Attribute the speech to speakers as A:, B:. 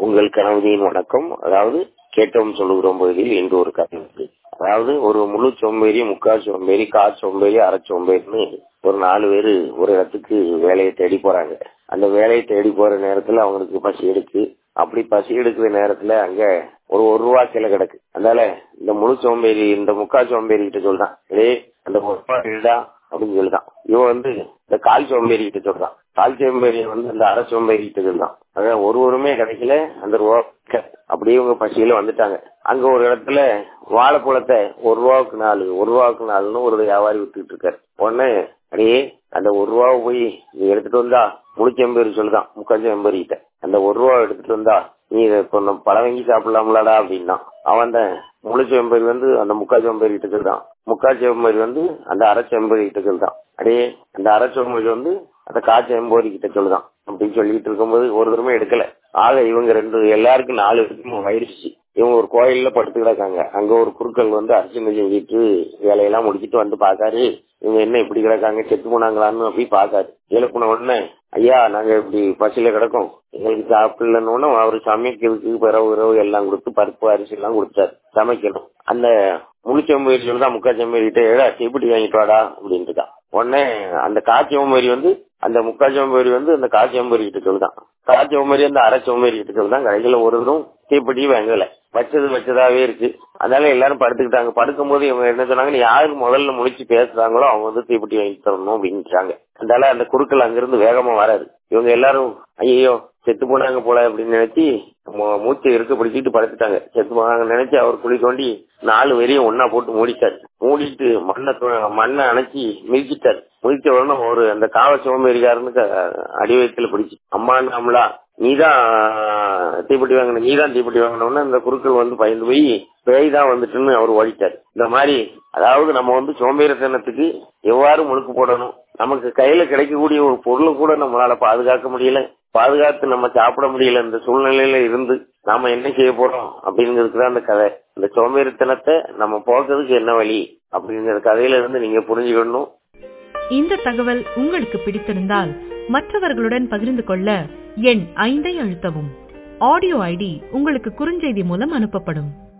A: உங்கள் கனவுதியின் வணக்கம் அதாவது கேட்டோம் சொல்லுகிறோம் பகுதியில் இன்று ஒரு கதை இருக்கு அதாவது ஒரு முழு சோம்பேறி முக்கால் சோம்பேறி கால் சோம்பேறி அரை சோம்பேறின்னு ஒரு நாலு பேர் ஒரு இடத்துக்கு வேலையை தேடி போறாங்க அந்த வேலையை தேடி போற நேரத்துல அவங்களுக்கு பசி எடுக்கு அப்படி பசி எடுக்கிற நேரத்துல அங்க ஒரு ஒரு ரூபா கிளை கிடக்கு அதனால இந்த முழு சோம்பேறி இந்த முக்கால் சோம்பேறி கிட்ட சொல்றான் டேய் அந்த ஒரு ரூபா கிடா அப்படின்னு சொல்லுதான் இவன் வந்து இந்த கால் சோம்பேறி கிட்ட சொல்றான் கால் சோம்பேறி வந்து அந்த அரை சோம்பேறி கிட்ட சொல்றான் அதான் ஒருவருமே கிடைக்கல அந்த ரூபா அப்படியே இவங்க பசியில வந்துட்டாங்க அங்க ஒரு இடத்துல வாழைப்பழத்தை ஒரு ரூபாவுக்கு நாலு ஒரு ரூபாவுக்கு நாலுன்னு ஒரு வியாபாரி வித்துட்டு இருக்காரு உடனே அடியே அந்த ஒரு ரூபாவை போய் நீ எடுத்துட்டு வந்தா முழுச்செம்பேரி சொல்லுதான் முக்காஞ்செம்பேரி கிட்ட அந்த ஒரு ரூபா எடுத்துட்டு வந்தா நீ இதை இப்போ நம்ம பழம் வாங்கி சாப்பிடலாம்லடா அப்படின்னா அவன் அந்த முழுச்செம்பேரி வந்து அந்த முக்காச்செம்பேரி கிட்ட சொல்றான் முக்காச்செம்பேரி வந்து அந்த அரைச்செம்பேரி கிட்ட சொல்றான் அடியே அந்த அரைச்செம்பேரி வந்து அந்த காய்ச்செம்பேரி கிட்ட சொல்லுதான் அப்படின்னு சொல்லிட்டு இருக்கும்போது ஒரு தடவை எடுக்கல ஆக இவங்க ரெண்டு எல்லாருக்கும் நாலு பேருக்கும் வயிறுச்சு இவங்க ஒரு கோயில்ல படுத்து கிடக்காங்க அங்க ஒரு குருக்கள் வந்து அர்ச்சனை செஞ்சுட்டு வேலையெல்லாம் முடிச்சிட்டு வந்து பாக்காரு இவங்க என்ன இப்படி கிடக்காங்க செத்து போனாங்களான்னு அப்படி பாக்காரு எழுப்பின உடனே ஐயா நாங்க இப்படி பசியில கிடக்கோம் எங்களுக்கு சாப்பிடலன்னு அவரு சமைக்கிறதுக்கு பிறகு இரவு எல்லாம் கொடுத்து பருப்பு அரிசி எல்லாம் கொடுத்தாரு சமைக்கணும் அந்த முழுச்செம்பேரி சொல்லுதான் முக்காச்செம்பேரி கிட்ட ஏடா தீப்பிடி வாங்கிட்டு வாடா அப்படின்ட்டு உடனே அந்த காய்ச்செம்பேரி வந்து அந்த முக்காச்செம்பேரி வந்து அந்த காய்ச்செம்பேரி கிட்ட சொல்லுதான் காய்ச்செம்பேரி அந்த அரைச்செம்பேரி கிட்ட சொல்லுதான் கடைசியில ஒரு இதுவும் தீப்பெட்டி வாங்கல வச்சது வச்சதாவே இருக்கு அதனால எல்லாரும் படுத்துக்கிட்டாங்க படுக்கும்போது இவங்க என்ன சொன்னாங்க யாரு முதல்ல முடிச்சு பேசுறாங்களோ அவங்க வந்து தீப்பெட்டி வாங்கி தரணும் அப்படின்ட்டாங்க அதனால அந்த குறுக்கள் அங்கிருந்து வேகமா வராது இவங்க எல்லாரும் ஐயோ செத்து போனாங்க போல அப்படின்னு நினைச்சு மூச்சை இருக்க பிடிச்சிட்டு படுத்துட்டாங்க செத்து போனாங்க நினைச்சு அவர் குழி தோண்டி நாலு வரையும் ஒன்னா போட்டு மூடிட்டாரு மூடிட்டு மண்ணை மண்ணை அணைச்சி மிதிச்சிட்டாரு மிதிச்ச உடனே ஒரு அந்த காவ சோம்பேறிக்காரனுக்கு அடி வயத்துல பிடிச்சி அம்மா நாமளா நீதான் தீப்பெட்டி வாங்கணும் நீதான் தீப்பெட்டி வாங்கணும்னு அந்த குறுக்கள் வந்து பயந்து போய் பேய் தான் வந்துட்டுன்னு அவர் ஓடிட்டாரு இந்த மாதிரி அதாவது நம்ம வந்து சோம்பேறித்தனத்துக்கு எவ்வாறு முழுக்கு போடணும் நமக்கு கையில கிடைக்கக்கூடிய ஒரு பொருளும் கூட நம்மளால பாதுகாக்க முடியல பாதுகாத்து நம்ம சாப்பிட முடியல இந்த சூழ்நிலையில இருந்து நாம என்ன செய்ய போறோம் அப்படிங்கிறதுக்கு தான் அந்த கதை இந்த சோம்பேறித்தனத்தை நம்ம போக்குறதுக்கு என்ன வழி அப்படிங்கிற கதையில இருந்து நீங்க புரிஞ்சுக்கணும்
B: இந்த தகவல் உங்களுக்கு பிடித்திருந்தால் மற்றவர்களுடன் பகிர்ந்து கொள்ள எண் ஐந்தை அழுத்தவும் ஆடியோ ஐடி உங்களுக்கு குறுஞ்செய்தி மூலம் அனுப்பப்படும்